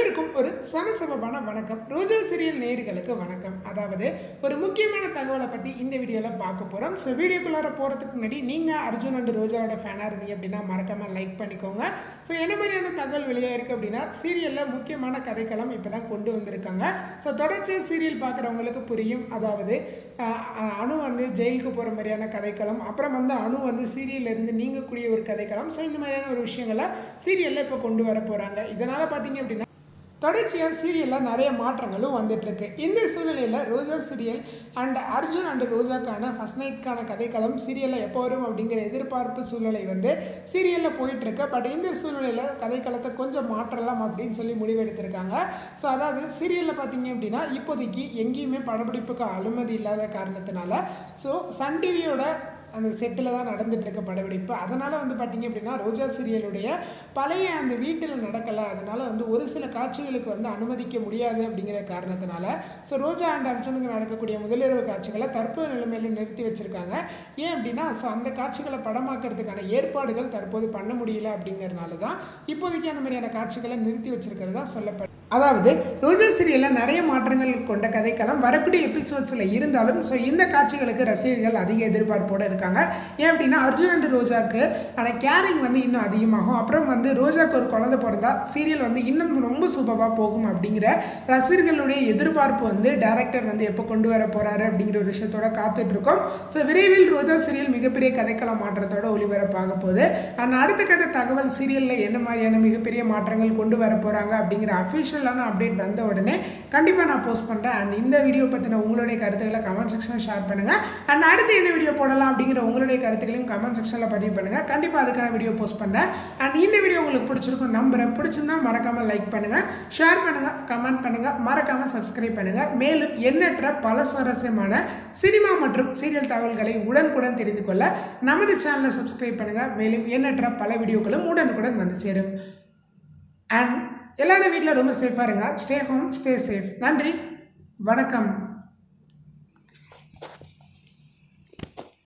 அனைவருக்கும் ஒரு சமசமமான வணக்கம் ரோஜா சீரியல் நேயர்களுக்கு வணக்கம் அதாவது ஒரு முக்கியமான தகவலை பற்றி இந்த வீடியோவில் பார்க்க போகிறோம் ஸோ வீடியோக்குள்ளார போகிறதுக்கு முன்னாடி நீங்கள் அர்ஜுன் அண்ட் ரோஜாவோட ஃபேனாக இருந்தீங்க அப்படின்னா மறக்காமல் லைக் பண்ணிக்கோங்க ஸோ என்ன மாதிரியான தகவல் வெளியாக இருக்குது அப்படின்னா சீரியலில் முக்கியமான கதைக்களம் இப்போ தான் கொண்டு வந்திருக்காங்க ஸோ தொடர்ச்சியாக சீரியல் பார்க்குறவங்களுக்கு புரியும் அதாவது அஹ், அஹ், அணு வந்து ஜெயிலுக்கு போகிற மாதிரியான கதைக்களம் அப்புறம் வந்து அணு வந்து சீரியல்ல இருந்து நீங்கக்கூடிய ஒரு கதைக்களம் ஸோ இந்த மாதிரியான ஒரு விஷயங்களை சீரியலில் இப்போ கொண்டு வர போகிறாங்க இதனால் பார்த்தீங்க அப்படின்னா தொடர்ச்சியாக சீரியலில் நிறைய மாற்றங்களும் வந்துட்டுருக்கு இந்த சூழ்நிலையில் Roja serial and Arjun and ரோஜாக்கான ஃபஸ்ட் நைட்கான கதைக்களம் சீரியலில் எப்போ வரும் அப்படிங்கிற எதிர்பார்ப்பு சூழ்நிலை வந்து சீரியலில் போயிட்டுருக்கு பட் இந்த சூழ்நிலையில் கதைக்களத்தை கொஞ்சம் மாற்றலாம் அப்படின்னு சொல்லி முடிவெடுத்திருக்காங்க ஸோ அதாவது சீரியலில் பார்த்தீங்க அப்படின்னா இப்போதைக்கு எங்கேயுமே படப்பிடிப்புக்கு அனுமதி இல்லாத காரணத்தினால ஸோ சன் டிவியோட அந்த செட்டில் தான் நடந்துட்டு இருக்க படப்பிடிப்பு அதனால் வந்து பார்த்திங்க அப்படின்னா ரோஜா சீரியலுடைய பழைய அந்த வீட்டில் நடக்கலை அதனால் வந்து ஒரு சில காட்சிகளுக்கு வந்து அனுமதிக்க முடியாது அப்படிங்கிற காரணத்தினால ஸோ ரோஜா அண்ட் அர்ஜுனுக்கு நடக்கக்கூடிய முதலிரவு காட்சிகளை தற்போது நிலைமையில் நிறுத்தி வச்சுருக்காங்க ஏன் அப்படின்னா ஸோ அந்த காட்சிகளை படமாக்கிறதுக்கான ஏற்பாடுகள் தற்போது பண்ண முடியல அப்படிங்கிறனால தான் இப்போதைக்கு அந்த மாதிரியான காட்சிகளை நிறுத்தி வச்சிருக்கிறதா சொல்லப்படும் அதாவது ரோஜா சீரியலில் நிறைய மாற்றங்கள் கொண்ட கதைக்களம் வரக்கூடிய எபிசோட்ஸில் இருந்தாலும் ஸோ இந்த காட்சிகளுக்கு ரசிகர்கள் அதிக எதிர்பார்ப்போடு இருக்காங்க ஏன் அப்படின்னா அர்ஜுன் அண்ட் ரோஜாக்கு ஆனால் கேரிங் வந்து இன்னும் அதிகமாகும் அப்புறம் வந்து ரோஜாக்கு ஒரு குழந்தை பிறந்தா சீரியல் வந்து இன்னும் ரொம்ப சூப்பராக போகும் அப்படிங்கிற ரசிகர்களுடைய எதிர்பார்ப்பு வந்து டேரக்டர் வந்து எப்போ கொண்டு வர போகிறாரு அப்படிங்கிற ஒரு விஷயத்தோட காத்துட்ருக்கோம் ஸோ விரைவில் ரோஜா சீரியல் மிகப்பெரிய கதைக்களம் மாற்றத்தோட ஒளிபரப்பாக போகுது அண்ட் அடுத்த கட்ட தகவல் சீரியலில் என்ன மாதிரியான மிகப்பெரிய மாற்றங்கள் கொண்டு வர போகிறாங்க அப்படிங்கிற அஃபிஷியலான அப்டேட் வந்த உடனே கண்டிப்பாக நான் போஸ்ட் பண்ணுறேன் அண்ட் இந்த வீடியோ பற்றின உங்களுடைய கருத்துக்களை கமெண்ட் செக்ஷனில் ஷேர் பண்ணுங்கள் அண்ட் அடுத்து என்ன வீடியோ போடலாம் அப்படிங்கிற உங்களுடைய கருத்துக்களையும் கமெண்ட் செக்ஷனில் பதிவு பண்ணுங்கள் கண்டிப்பாக அதுக்கான வீடியோ போஸ்ட் பண்ணுறேன் அண்ட் இந்த வீடியோ உங்களுக்கு பிடிச்சிருக்கும் நம்புறேன் பிடிச்சிருந்தா மறக்காமல் லைக் பண்ணுங்கள் ஷேர் பண்ணுங்கள் கமெண்ட் பண்ணுங்கள் மறக்காமல் சப்ஸ்கிரைப் பண்ணுங்கள் மேலும் எண்ணற்ற பல சுவாரஸ்யமான சினிமா மற்றும் சீரியல் தகவல்களை உடனுக்குடன் தெரிந்து கொள்ள நமது சேனலை சப்ஸ்கிரைப் பண்ணுங்கள் மேலும் எண்ணற்ற பல வீடியோக்களும் உடனுக்குடன் வந்து சேரும் அண்ட் எல்லாரும் வீட்டில் ரொம்ப சேஃபாக இருங்க ஸ்டே ஹோம் ஸ்டே சேஃப் நன்றி வணக்கம்